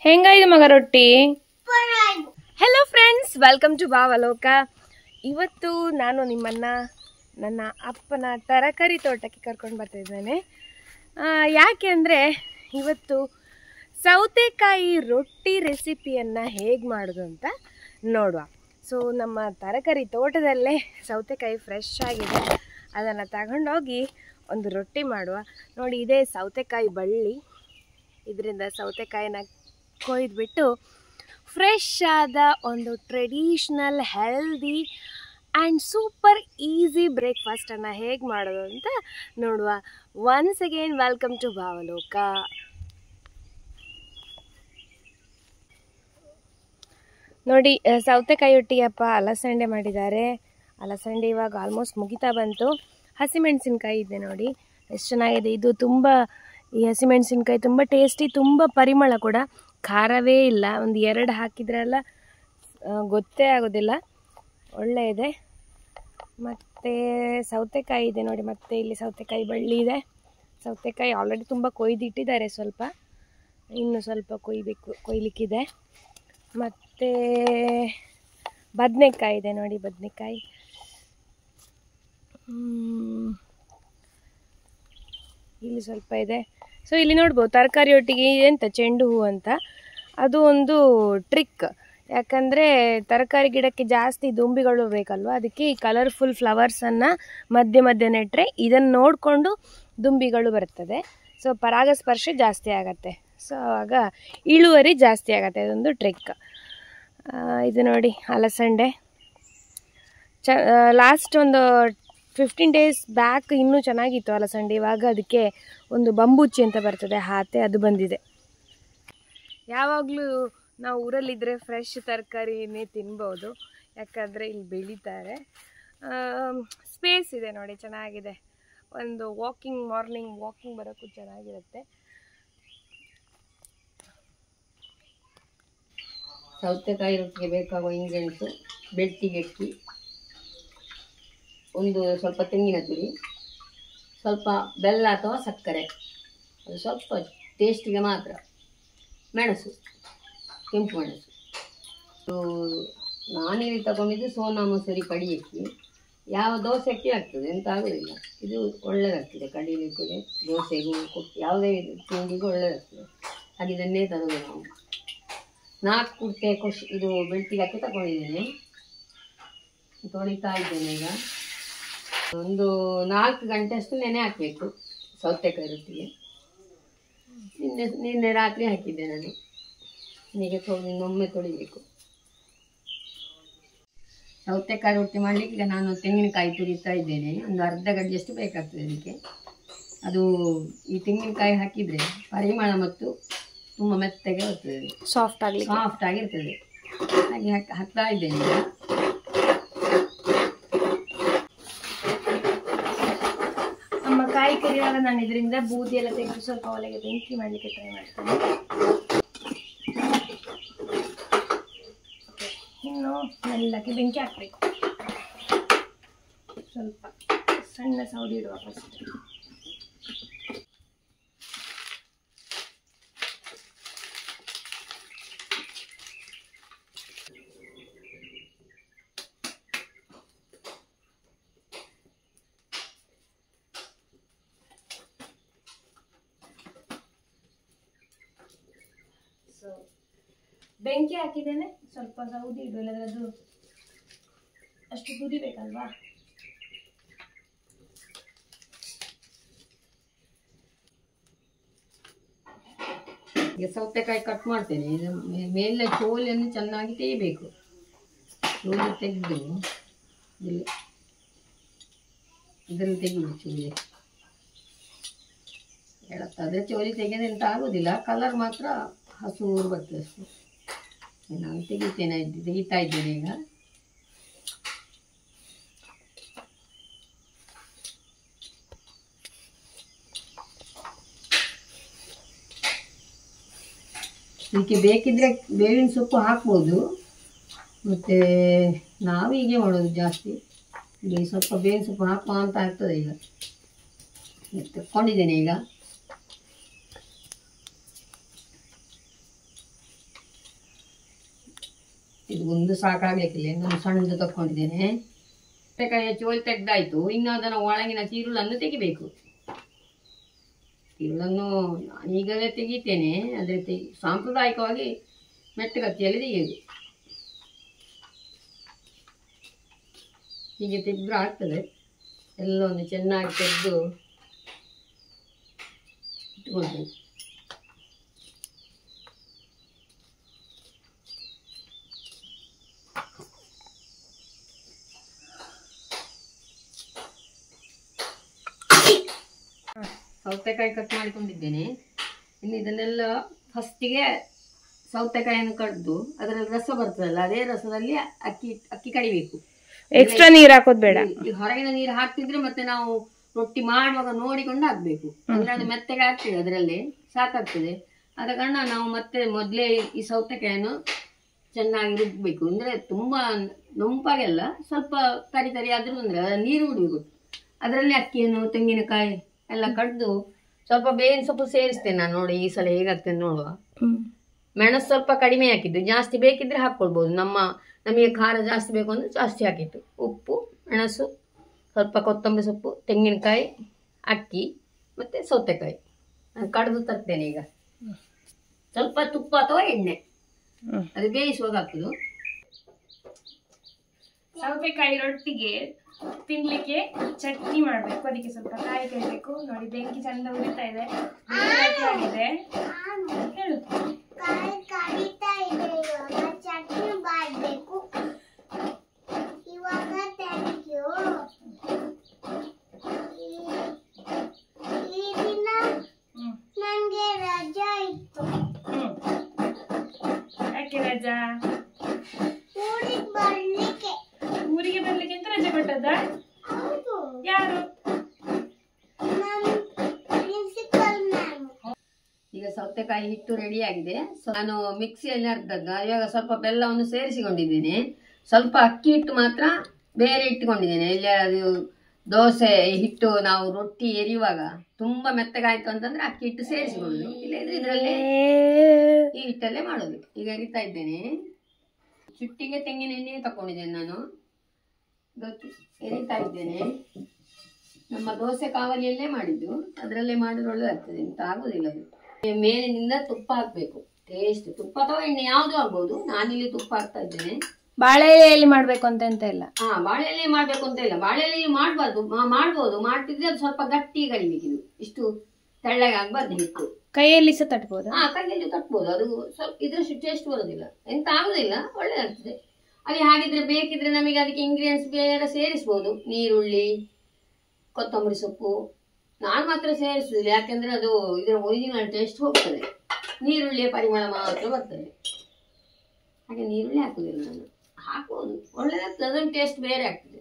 ಹೆಂಗಾಯ್ತು ಮಗ ರೊಟ್ಟಿ hello friends welcome to Bhavaloka ಇವತ್ತು ನಾನು ನಿಮ್ಮನ್ನ ನನ್ನ ಅಪ್ಪನ ತರಕಾರಿ ತೋಟಕ್ಕೆ ಕರ್ಕೊಂಡು ಬರ್ತಿದ್ದೇನೆ ಆ, ಯಾಕೆ ಅಂದರೆ ಇವತ್ತು ಸೌತೆಕಾಯಿ ರೊಟ್ಟಿ ರೆಸಿಪಿಯನ್ನು ಹೇಗೆ ಮಾಡೋದು ಅಂತ ನೋಡುವ ಸೊ ನಮ್ಮ ತರಕಾರಿ ತೋಟದಲ್ಲೇ ಸೌತೆಕಾಯಿ ಫ್ರೆಶ್ ಆಗಿದೆ ಅದನ್ನು ತಗೊಂಡೋಗಿ ಒಂದು ರೊಟ್ಟಿ ಮಾಡುವ ನೋಡಿ ಇದೇ ಸೌತೆಕಾಯಿ ಬಳ್ಳಿ ಇದರಿಂದ ಸೌತೆಕಾಯಿನ ಕೊಯ್ದುಬಿಟ್ಟು ಫ್ರೆಶ್ ಆದ ಒಂದು traditional healthy and super easy ಬ್ರೇಕ್ಫಾಸ್ಟನ್ನು ಹೇಗೆ ಮಾಡೋದು ಅಂತ ನೋಡುವ once again welcome to Bhavaloka ನೋಡಿ ಆ, ಸೌತೆಕಾಯಿ ಒಟ್ಟಿಗೆಪ್ಪ ಅಲಸಂಡೆ ಮಾಡಿದ್ದಾರೆ ಅಲಸಂಡೆ ಇವಾಗ ಆಲ್ಮೋಸ್ಟ್ ಮುಗಿತಾ ಬಂತು ಹಸಿಮೆಣಸಿನ್ಕಾಯಿ ಇದೆ ನೋಡಿ ಎಷ್ಟು ಚೆನ್ನಾಗಿದೆ ಇದು ತುಂಬ ಈ ಹಸಿಮೆಣಸಿನ್ಕಾಯಿ ತುಂಬ ಟೇಸ್ಟಿ ತುಂಬ ಪರಿಮಳ ಕೂಡ ಖಾರವೇ ಇಲ್ಲ ಒಂದು ಎರಡು ಹಾಕಿದ್ರಲ್ಲ ಆ, ಗೊತ್ತೇ ಆಗೋದಿಲ್ಲ ಒಳ್ಳೆ ಇದೆ ಮತ್ತು ಸೌತೆಕಾಯಿ ಇದೆ ನೋಡಿ ಮತ್ತೆ ಇಲ್ಲಿ ಸೌತೆಕಾಯಿ ಬಳ್ಳಿ ಇದೆ ಸೌತೆಕಾಯಿ ಆಲ್ರೆಡಿ ತುಂಬ ಕೊಯ್ದಿಟ್ಟಿದ್ದಾರೆ ಸ್ವಲ್ಪ ಇನ್ನು ಸ್ವಲ್ಪ ಕೊಯ್ಬೇಕು ಕೊಯ್ಲಿಕ್ಕಿದೆ ಮತ್ತು ಬದನೆಕಾಯಿ ಇದೆ ನೋಡಿ ಬದನೆಕಾಯಿ ಇಲ್ಲಿ ಸ್ವಲ್ಪ ಇದೆ ಸೊ ಇಲ್ಲಿ ನೋಡ್ಬೋದು ತರಕಾರಿ ಒಟ್ಟಿಗೆ ಎಂತ ಚೆಂಡು ಹೂ ಅಂತ ಅದು ಒಂದು ಟ್ರಿಕ್ ಯಾಕಂದರೆ ತರಕಾರಿ ಗಿಡಕ್ಕೆ ಜಾಸ್ತಿ ದುಂಬಿಗಳು ಬೇಕಲ್ವ ಅದಕ್ಕೆ ಈ ಕಲರ್ಫುಲ್ ಫ್ಲವರ್ಸನ್ನು ಮಧ್ಯೆ ಮಧ್ಯೆ ನೆಟ್ಟರೆ ಇದನ್ನು ನೋಡಿಕೊಂಡು ದುಂಬಿಗಳು ಬರ್ತದೆ ಸೊ ಪರಾಗಸ್ಪರ್ಶ ಜಾಸ್ತಿ ಆಗತ್ತೆ ಸೊ ಆಗ ಇಳುವರಿ ಜಾಸ್ತಿ ಆಗತ್ತೆ ಅದೊಂದು ಟ್ರಿಕ್ ಇದು ನೋಡಿ ಅಲಸಂಡೆ ಚ ಲಾಸ್ಟ್ ಒಂದು ಫಿಫ್ಟೀನ್ ಡೇಸ್ ಬ್ಯಾಕ್ ಇನ್ನೂ ಚೆನ್ನಾಗಿತ್ತು ಅಲಸಂಡೆ ಇವಾಗ ಅದಕ್ಕೆ ಒಂದು ಬಂಬೂಚಿ ಅಂತ ಬರ್ತದೆ ಹಾತೆ ಅದು ಬಂದಿದೆ ಯಾವಾಗಲೂ ನಾವು ಊರಲ್ಲಿದ್ದರೆ ಫ್ರೆಶ್ ತರಕಾರಿನೇ ತಿನ್ಬೋದು ಯಾಕಂದರೆ ಇಲ್ಲಿ ಬೆಳೀತಾರೆ ಸ್ಪೇಸ್ ಇದೆ ನೋಡಿ ಚೆನ್ನಾಗಿದೆ ಒಂದು ವಾಕಿಂಗ್ ಮಾರ್ನಿಂಗ್ ವಾಕಿಂಗ್ ಬರೋಕ್ಕೂ ಚೆನ್ನಾಗಿರುತ್ತೆ ಸೌತೆಕಾಯಿ ರೊಟ್ಟಿಗೆ ಬೇಕಾಗುವ ಇಂಗ್ರೀಡಿಯೆಂಟ್ಸು ಬೆಳ್ತಿಗೆಕ್ಕಿ ಒಂದು ಸ್ವಲ್ಪ ತೆಂಗಿನ ತುರಿ ಸ್ವಲ್ಪ ಬೆಲ್ಲ ಅಥವಾ ಸಕ್ಕರೆ ಅದು ಸ್ವಲ್ಪ ಟೇಸ್ಟಿಗೆ ಮಾತ್ರ ಮೆಣಸು ಕೆಂಪು ಮೆಣಸು ಇದು ನಾನಿಲ್ಲಿ ತಗೊಂಡಿದ್ದು ಸೋನಾ ಮಸೂರಿ ಕಡಿಯಕ್ಕಿ ಯಾವ ದೋಸೆ ಅಕ್ಕಿ ಆಗ್ತದೆ ಎಂತ ಆಗೋದಿಲ್ಲ ಇದು ಒಳ್ಳೆಯದಾಗ್ತದೆ ಕಡಿಲಿಕ್ಕೆ ದೋಸೆಗೂ ಕೊಟ್ಟು ಯಾವುದೇ ತಿಂಡಿಗೂ ಒಳ್ಳೆಯದಾಗ್ತದೆ ಹಾಗೆ ಇದನ್ನೇ ತರೋದು ನಾವು ನಾಲ್ಕು ಕುರ್ತೆ ಖುಷಿ ಇದು ಬೆಳ್ತಿಗೆ ಅಕ್ಕಿ ತಗೊಂಡಿದ್ದೇನೆ ತೊಳಿತಾ ಇದ್ದೇನೆ ಈಗ ಒಂದು ನಾಲ್ಕು ಗಂಟೆ ಅಷ್ಟು ನೆನೆ ಹಾಕಬೇಕು ಸೌತೆಕಾಯಿ ರೊಟ್ಟಿಗೆ ನಿನ್ನೆ ನಿನ್ನೆ ರಾತ್ರಿ ಹಾಕಿದ್ದೆ ನಾನು ಈಗ ತೊಳೆದು ಇನ್ನೊಮ್ಮೆ ತೊಳಿಬೇಕು ಸೌತೆಕಾಯಿ ರೊಟ್ಟಿ ಮಾಡಲಿಕ್ಕೆ ಈಗ ನಾನು ತೆಂಗಿನಕಾಯಿ ತುರಿತಾ ಇದ್ದೇನೆ ಒಂದು ಅರ್ಧ ಗಡ್ಡೆಯಷ್ಟು ಬೇಕಾಗ್ತದೆ ಅದಕ್ಕೆ ಅದು ಈ ತೆಂಗಿನಕಾಯಿ ಹಾಕಿದರೆ ಪರಿಮಳ ಮತ್ತು ತುಂಬ ಮೆತ್ತಗೆ ಬರ್ತದೆ ಸಾಫ್ಟ್ ಆಗಲಿ ಸಾಫ್ಟ್ ಆಗಿರ್ತದೆ ಹಾಗೆ ಹಾಕ್ ಹಾಕ್ತಾ ಇದ್ದೇನೆ ಈಗ ನಮ್ಮ ಕಾಯಿ ಕರಿಯುವಾಗ ನಾನು ಇದರಿಂದ ಬೂದಿ ಎಲ್ಲ ತೆಗೆದು ಸ್ವಲ್ಪ ಒಲೆಗೆ ಬೆಂಕಿ ಮಾಡಲಿಕ್ಕೆ ಟ್ರೈ ಮಾಡ್ತೇನೆ Okay, ಇನ್ನು ಮೆಲ್ಲಕ್ಕೆ ಬೆಂಕಿ ಹಾಕಬೇಕು ಸ್ವಲ್ಪ ಸಣ್ಣ ಸೌದಿ ಇಡುವ ಫಸ್ಟ್ ಸೊ ಬೆಂಕಿ ಹಾಕಿದ್ದೇನೆ ಸ್ವಲ್ಪ ಸೌದಿ ಇಡು ಇಲ್ಲದ್ರೆ ಅದು ಅಷ್ಟು ಕುದಿಬೇಕಲ್ವಾ ಈಗ ಸೌತೆಕಾಯಿ ಕಟ್ ಮಾಡ್ತೇನೆ ಇದು ಮೇ- ಮೇಲೆ ಚೋಲಿಯನ್ನು ಚೆನ್ನಾಗಿ ತೆಗಿಬೇಕು ಚೋಲಿ ತೆಗೆದು ಇಲ್ಲಿ ಇದನ್ನು ತೆಗಿಬೇಕು ಚೋಲಿ ಹೇಳತ್ತಾದ್ರೆ ಚೋಲಿ ತೆಗೆದ್ರೆ ಎಂತ ಆಗೋದಿಲ್ಲ ಕಲರ್ ಮಾತ್ರ ಹಸೂರು ಬರ್ತದೆ ಅಷ್ಟೇ ನಾನು ತೆಗಿತೇನೆ ಇದು ತೆಗಿತಾ ಇದ್ದೇನೆ ಈಗ ಇದಕ್ಕೆ ಬೇಕಿದ್ರೆ ಬೇವಿನ ಸೊಪ್ಪು ಹಾಕ್ಬೋದು ಮತ್ತು ನಾವು ಹೀಗೆ ಮಾಡೋದು ಜಾಸ್ತಿ ಇಲ್ಲಿ ಸ್ವಲ್ಪ ಬೇವಿನ ಸೊಪ್ಪು ಹಾಕುವ ಅಂತ ಆಗ್ತದೆ ಈಗ ತೆಕ್ಕೊಂಡಿದ್ದೇನೆ ಈಗ ಇದು ಒಂದು ಸಾಕಾಗ್ಲಿಕ್ಕಿಲ್ಲ ಇನ್ನೊಂದು ಸಣ್ಣದು ತಕೊಂಡಿದ್ದೇನೆ ಬೇಕಾಗಿ ಚೋಲ್ ತೆಗ್ದಾಯ್ತು ಇನ್ನು ಅದನ್ನು ಒಳಗಿನ ತಿರುಳನ್ನು ತೆಗಿಬೇಕು ತಿರುಳನ್ನು ನಾನೀಗಲೇ ತೆಗಿತೇನೆ ಆದರೆ ತೆಗಿ ಸಾಂಪ್ರದಾಯಿಕವಾಗಿ ಮೆಟ್ಟಗತ್ತಿಯಲ್ಲಿ ತೆಗೆಯುದು ಹೀಗೆ ತೆಗೆದ್ರೆ ಆಗ್ತದೆ ಎಲ್ಲವನ್ನು ಚೆನ್ನಾಗಿ ತೆಗೆದು ಇಟ್ಕೊಳ್ಬೇಕು ಸೌತೆಕಾಯಿ ಕಟ್ ಮಾಡಿಕೊಂಡಿದ್ದೇನೆ ಇನ್ನು ಇದನ್ನೆಲ್ಲ ಫಸ್ಟಿಗೆ ಸೌತೆಕಾಯಿಯನ್ನು ಕಡ್ದು ಅದರಲ್ಲಿ ರಸ ಬರ್ತದಲ್ಲ ಅದೇ ರಸದಲ್ಲಿ ಅಕ್ಕಿ ಅಕ್ಕಿ ಕಡಿಬೇಕು ಎಕ್ಸ್ಟ್ರಾ ನೀರ್ ಹಾಕೋದ್ ಬೇಡ ಈ ಹೊರಗಿನ ನೀರು ಹಾಕ್ತಿದ್ರೆ ಮತ್ತೆ ನಾವು ರೊಟ್ಟಿ ಮಾಡುವಾಗ ನೋಡಿಕೊಂಡು ಹಾಕ್ಬೇಕು ಅಂದ್ರೆ ಅದು ಮೆತ್ತಗೆ ಆಗ್ತದೆ ಅದರಲ್ಲಿ ಸಾಕಾಗ್ತದೆ ಆದ ಕಾರಣ ನಾವು ಮತ್ತೆ ಮೊದಲೇ ಈ ಸೌತೆಕಾಯನ್ನು ಚೆನ್ನಾಗಿ ರುಬ್ಬೇಕು ಅಂದ್ರೆ ತುಂಬಾ ನೊಂಪಾಗೆಲ್ಲ ಸ್ವಲ್ಪ ತರಿ ತರಿ ಆದ್ರೂ ಅಂದ್ರೆ ಅದರ ನೀರು ಬಿಡಬೇಕು ಅದರಲ್ಲಿ ಅಕ್ಕಿಯನ್ನು ತೆಂಗಿನಕಾಯಿ ಎಲ್ಲ ಕಡ್ದು ಸ್ವಲ್ಪ ಬೇವಿನ ಸೊಪ್ಪು ಸೇರಿಸ್ತೇನೆ ನಾನು ನೋಡಿ ಈ ಸಲ ಹೇಗಾಗ್ತದೆ ನೋಡುವ ಮೆಣಸು ಸ್ವಲ್ಪ ಕಡಿಮೆ ಹಾಕಿದ್ದು ಜಾಸ್ತಿ ಬೇಕಿದ್ರೆ ಹಾಕ್ಕೊಳ್ಬೋದು ನಮ್ಮ ನಮಗೆ ಖಾರ ಜಾಸ್ತಿ ಬೇಕು ಅಂದ್ರೆ ಜಾಸ್ತಿ ಹಾಕಿತ್ತು ಉಪ್ಪು ಮೆಣಸು ಸ್ವಲ್ಪ ಕೊತ್ತಂಬರಿ ಸೊಪ್ಪು ತೆಂಗಿನಕಾಯಿ ಅಕ್ಕಿ ಮತ್ತು ಸೌತೆಕಾಯಿ ನಾನು ಕಡ್ದು ತರ್ತೇನೆ ಈಗ ಸ್ವಲ್ಪ ತುಪ್ಪ ಅಥವಾ ಎಣ್ಣೆ ಹ್ಮ್. ಅದು ಬೇಯಿಸುವಾಗ ಹಾಕುದು ಸೌತೆಕಾಯಿ ರೊಟ್ಟಿಗೆ ತಿನ್ಲಿಕ್ಕೆ ಚಟ್ನಿ ಮಾಡ್ಬೇಕು ಅದಕ್ಕೆ ಸ್ವಲ್ಪ ಕಾಯಿ ಕರಿಬೇಕು ನೋಡಿ ಬೆಂಕಿ ಚಂದ ಉರಿತಾ ಇದೆ ಬೆಂಕಿ ಆಗಿದೆ ಹೇಳು ಕಾಯಿ ಕಡಿತಾ ಇದೆ ಇವಾಗ ಚಟ್ನಿ ಮಾಡಬೇಕು ಇವಾಗ ಥ್ಯಾಂಕ್ ಯು ಈ ದಿನ ಹ್ಮ್ ನನಗೆ ರಜಾ ಇತ್ತು ಹ್ಮ್ ಯಾಕೆ ರಜಾ ಊರಿಗೆ ಬರ್ಲಿಕ್ಕೆ ಊರಿಗೆ ಬರ್ಲಿಕ್ಕೆ ಅಂತ ರಜೆ ಕೊಟ್ಟದ್ದ ಹೌದು ಯಾರು ನಮ್ಮ ಪ್ರಿನ್ಸಿಪಲ್ ಮ್ಯಾಮ್ ಈಗ ಸೌತೆಕಾಯಿ ಹಿಟ್ಟು ರೆಡಿ ಆಗಿದೆ ಸೊ ನಾನು ಮಿಕ್ಸಿಯಲ್ಲಿ ಅರ್ಧದ್ದ ಇವಾಗ ಸ್ವಲ್ಪ ಬೆಲ್ಲವನ್ನು ಸೇರಿಸಿಕೊಂಡಿದ್ದೇನೆ ಸ್ವಲ್ಪ ಅಕ್ಕಿ ಹಿಟ್ಟು ಮಾತ್ರ ಬೇರೆ ಇಟ್ಟುಕೊಂಡಿದ್ದೇನೆ ಇಲ್ಲಿ ಅದು ದೋಸೆ ಹಿಟ್ಟು ನಾವು ರೊಟ್ಟಿ ಎರಿಯುವಾಗ ತುಂಬಾ ಮೆತ್ತಗಾಯ್ತು ಅಂತಂದ್ರೆ ಅಕ್ಕಿ ಹಿಟ್ಟು ಸೇರಿಸಿಕೊಳ್ಳುದು ಇಲ್ಲದ್ರೆ ಇದರಲ್ಲೇ ಈ ಹಿಟ್ಟಲ್ಲೇ ಮಾಡೋದು ಈಗ ಎರಿತಾ ಇದ್ದೇನೆ ಚುಟ್ಟಿಗೆ ತೆಂಗಿನ ಎಣ್ಣೆ ತಕೊಂಡಿದ್ದೇನೆ ನಾನು ಇವತ್ತು ಎರಿತಾ ಇದ್ದೇನೆ ನಮ್ಮ ದೋಸೆ ಕಾವಲಿಯಲ್ಲೇ ಮಾಡಿದ್ದು ಅದರಲ್ಲೇ ಮಾಡಿದ್ರೆ ಒಳ್ಳೆದಾಗ್ತದೆ ಎಂತ ಆಗುದಿಲ್ಲ ಅದು ಮೇಲಿನಿಂದ ತುಪ್ಪ ಹಾಕ್ಬೇಕು ಟೇಸ್ಟ್ ತುಪ್ಪ ಅಥವಾ ಎಣ್ಣೆ ಯಾವುದು ಆಗ್ಬೋದು ನಾನಿಲ್ಲಿ ತುಪ್ಪ ಹಾಕ್ತಾ ಇದ್ದೇನೆ ಬಾಳೆ ಎಲೆಯಲ್ಲಿ ಮಾಡ್ಬೇಕು ಅಂತ ಎಂತ ಇಲ್ಲ ಹಾ ಬಾಳೆಲೆ ಮಾಡ್ಬೇಕು ಅಂತ ಇಲ್ಲ ಬಾಳೆಲೆ ಮಾಡ್ಬಾರ್ದು ಮಾ- ಮಾಡ್ಬೋದು ಮಾಡ್ತಿದ್ರೆ ಅದು ಸ್ವಲ್ಪ ಗಟ್ಟಿ ಕಡಿಬೇಕಿದು ಇಷ್ಟು ತೆಳ್ಳಗೆ ಆಗ್ಬಾರ್ದು ಹಿಟ್ಟು ಕೈಯಲ್ಲಿ ಸಹ ತಟ್ಬೋದಾ ಹಾ ಕೈಯಲ್ಲಿ ತಟ್ಬೋದು ಅದು ಸ್ವಲ್ಪ ಇದ್ರಷ್ಟು ಟೇಸ್ಟ್ ಬರೋದಿಲ್ಲ ಎಂತ ಆಗುದಿಲ್ಲ ಒಳ್ಳೆದಾಗ್ತದೆ ಅಲ್ಲಿ ಹಾಗಿದ್ರೆ ಬೇಕಿದ್ರೆ ನಮಗೆ ಅದಕ್ಕೆ ಇಂಗ್ರೀಡಿಯೆಂಟ್ಸ್ ಬೇರೆ ಸೇರಿಸ್ಬೋದು ನೀರುಳ್ಳಿ ಕೊತ್ತಂಬರಿ ಸೊಪ್ಪು ನಾನು ಮಾತ್ರ ಸೇರಿಸುದಿಲ್ಲ ಯಾಕೆಂದ್ರೆ ಅದು ಇದರ ಒರಿಜಿನಲ್ ಟೇಸ್ಟ್ ಹೋಗ್ತದೆ ನೀರುಳ್ಳಿಯ ಪರಿಮಳ ಮಾತ್ರ ಬರ್ತದೆ ಹಾಗೆ ನೀರುಳ್ಳಿ ಹಾಕುದಿಲ್ಲ ನಾನು ಹಾಕ್ಬೋದು ಒಳ್ಳೆದಾಗ್ತದೆ ಅದೊಂದು ಟೇಸ್ಟ್ ಬೇರೆ ಆಗ್ತದೆ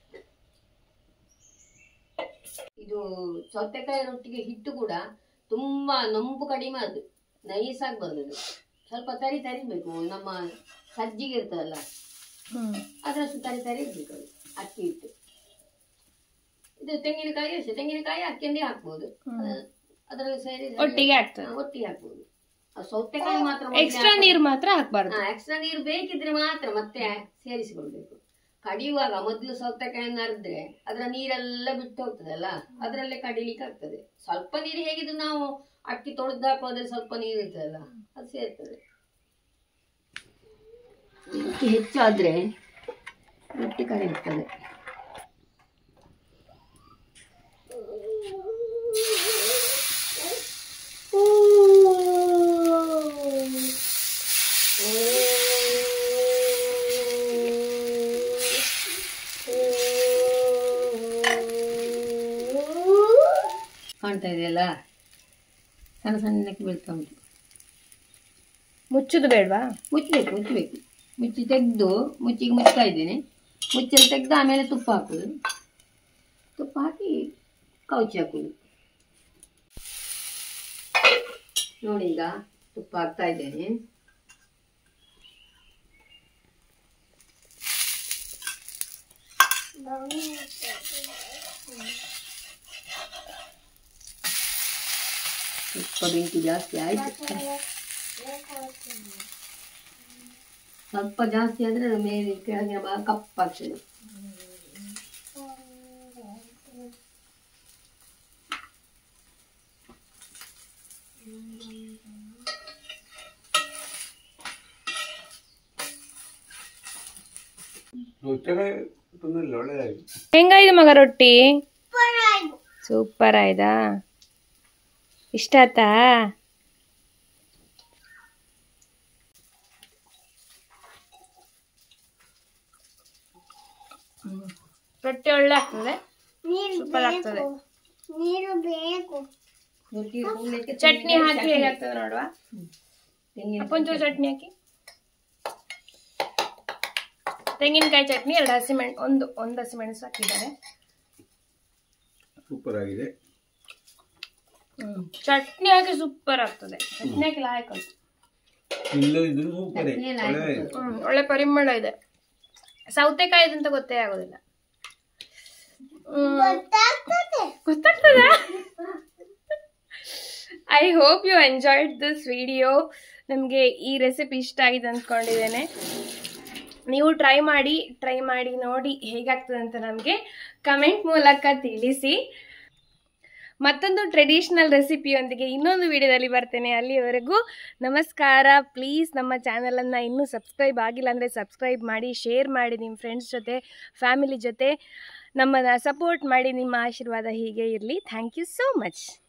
ಇದು ಸೌತೆಕಾಯಿ ರೊಟ್ಟಿಗೆ ಹಿಟ್ಟು ಕೂಡ ತುಂಬಾ ನೊಂಪು ಕಡಿಮೆ ಅದು ನೈಸ್ ಆಗಿ ಬರ್ತದೆ ಸ್ವಲ್ಪ ತರಿ ತರಿಬೇಕು ನಮ್ಮ ಸಜ್ಜಿಗೆ ಇರ್ತದಲ್ಲ ಹ್ಮ್ ಅದರಷ್ಟು ತರಿ ತರಿ ಇರ್ಬೇಕು ಅದು ಅಕ್ಕಿ ಹಿಟ್ಟು ಇದು ತೆಂಗಿನಕಾಯಿ ಅಷ್ಟೇ ತೆಂಗಿನಕಾಯಿ ಅಕ್ಕಿಯಂದೇ ಹಾಕ್ಬೋದು ಅದ- ಅದರಲ್ಲಿ ಸೇರಿ ಒಟ್ಟಿಗೆ ಆಗ್ತದೆ ಒಟ್ಟಿಗೆ ಹಾಕ್ಬೋದು ಆ ಸೌತೆಕಾಯಿ ಮಾತ್ರ ಎಕ್ಸ್ಟ್ರಾ ನೀರು ಮಾತ್ರ ಹಾಕ್ಬಾರ್ದು ಎಕ್ಸ್ಟ್ರಾ ನೀರು ಬೇಕಿದ್ರೆ ಮಾತ್ರ ಮತ್ತೆ ಸೇರಿಸಿಕೊಳ್ಬೇಕು ಕಡಿಯುವಾಗ ಮೊದಲು ಸೌತೆಕಾಯಿಯನ್ನು ಅರ್ದ್ರೆ ಅದರ ನೀರೆಲ್ಲ ಬಿಟ್ಟು ಹೋಗ್ತದಲ್ಲ ಅದರಲ್ಲೇ ಕಡಿಲಿಕ್ಕೆ ಆಗ್ತದೆ ಸ್ವಲ್ಪ ನೀರು ಹೇಗಿದ್ರು ನಾವು ಅಕ್ಕಿ ತೊಳೆದು ಹಾಕೋದ್ರೆ ಸ್ವಲ್ಪ ನೀರು ಇರ್ತದಲ್ಲ ಅದು ಸೇರ್ತದೆ ಬೆಂಕಿ ಹೆಚ್ಚಾದ್ರೆ ರೊಟ್ಟಿ ಕಡಿಯುತ್ತದೆ ಕಾಣ್ತಾ ಇದೆಯಲ್ಲ ಸಣ್ಣ ಸಣ್ಣಕ್ಕೆ ಬೀಳ್ತಾ ಉಂಟು ಮುಚ್ಚುದು ಬೇಡವಾ ಮುಚ್ಚಬೇಕು ಮುಚ್ಚಬೇಕು ಮುಚ್ಚಿ ತೆಗೆದು ಮುಚ್ಚಿಗೆ ಮುಚ್ತಾ ಇದ್ದೇನೆ ಮುಚ್ಚಲು ತೆಗೆದು ಆಮೇಲೆ ತುಪ್ಪ ಹಾಕೋದು ತುಪ್ಪ ಹಾಕಿ ಕೌಚಿ ಹಾಕೋದು ನೋಡಿ ಈಗ ತುಪ್ಪ ಹಾಕ್ತಾ ಇದ್ದೇನೆ ತುಪ್ಪ ಬೆಂಕಿ ಜಾಸ್ತಿ ಆಯ್ತು ಸ್ವಲ್ಪ ಜಾಸ್ತಿ ಆದರೆ ಮೇಲೆ ಕೆಳಗಿನ ಭಾಗ ಕಪ್ಪಾಗ್ತದೆ ಉಚ್ಚಗೆ ತೊಂದರೆ ಒಳ್ಳೆಯದಾಗಿ ಹೆಂಗಾಯ್ತು ಮಗ ರೊಟ್ಟಿ ಸೂಪರ್ ಆಯ್ತು ಸೂಪರ್ ಆಯ್ತಾ ಇಷ್ಟ ಆಯ್ತಾ ರೊಟ್ಟಿ ಒಳ್ಳೆ ಆಗ್ತದೆ ನೀರು ಸೂಪರ್ ಆಗ್ತದೆ ಬೇಕು ನೀರು ಬೇಕು ರೊಟ್ಟಿ ಉಣ್ಲಿಕ್ಕೆ ಚಟ್ನಿ ಹಾಕಿ ಹೇಗಾಗ್ತದೆ ನೋಡುವ ತೆಂಗಿನ ಒಂಚೂರು ಚಟ್ನಿ ಹಾಕಿ ತೆಂಗಿನಕಾಯಿ ಚಟ್ನಿ ಎರಡು ಹಸಿಮೆಣ್ ಒಂದು ಒಂದು ಹಸಿಮೆಣಸು ಹಾಕಿದ್ದಾರೆ ಸೂಪರ್ ಆಗಿದೆ ಚಟ್ನಿ ಹಾಕಿ ಸೂಪರ್ ಆಗ್ತದೆ ಚಟ್ನಿ ಹಾಕಿ ಲಾಯಕ್ ಇಲ್ಲದಿದ್ರು ಸೂಪರೇ ಚಟ್ನಿ ಎಲ್ಲ ಒಳ್ಳೆ ಹಾಕ್ಬೇಕು. ಹ್ಮ್ ಒಳ್ಳೆ ಪರಿಮಳ ಇದೆ ಸೌತೆಕಾಯಿ ಅಂತ ಗೊತ್ತೇ ಆಗೋದಿಲ್ಲ ಹ್ಮ್ ಗೊತ್ತಾಗ್ತದೆ ಗೊತ್ತಾಗ್ತದ I hope you enjoyed this video ನಮಗೆ ಈ ರೆಸಿಪಿ ಇಷ್ಟ ಆಗಿದೆ ಅಂದ್ಕೊಂಡಿದ್ದೇನೆ ನೀವು ಟ್ರೈ ಮಾಡಿ ಟ್ರೈ ಮಾಡಿ ನೋಡಿ ಹೇಗಾಗ್ತದೆ ಅಂತ ನಮಗೆ ಕಮೆಂಟ್ ಮೂಲಕ ತಿಳಿಸಿ ಮತ್ತೊಂದು ಟ್ರೆಡಿಷ್ನಲ್ ರೆಸಿಪಿಯೊಂದಿಗೆ ಇನ್ನೊಂದು ವಿಡಿಯೋದಲ್ಲಿ ಬರ್ತೇನೆ ಅಲ್ಲಿವರೆಗೂ ನಮಸ್ಕಾರ ಪ್ಲೀಸ್ ನಮ್ಮ ಚಾನಲನ್ನು ಇನ್ನೂ ಸಬ್ಸ್ಕ್ರೈಬ್ ಆಗಿಲ್ಲ ಅಂದರೆ ಸಬ್ಸ್ಕ್ರೈಬ್ ಮಾಡಿ ಶೇರ್ ಮಾಡಿ ನಿಮ್ಮ ಫ್ರೆಂಡ್ಸ್ ಜೊತೆ ಫ್ಯಾಮಿಲಿ ಜೊತೆ ನಮ್ಮನ್ನು ಸಪೋರ್ಟ್ ಮಾಡಿ ನಿಮ್ಮ ಆಶೀರ್ವಾದ ಹೀಗೆ ಇರಲಿ ಥ್ಯಾಂಕ್ ಯು ಸೋ ಮಚ್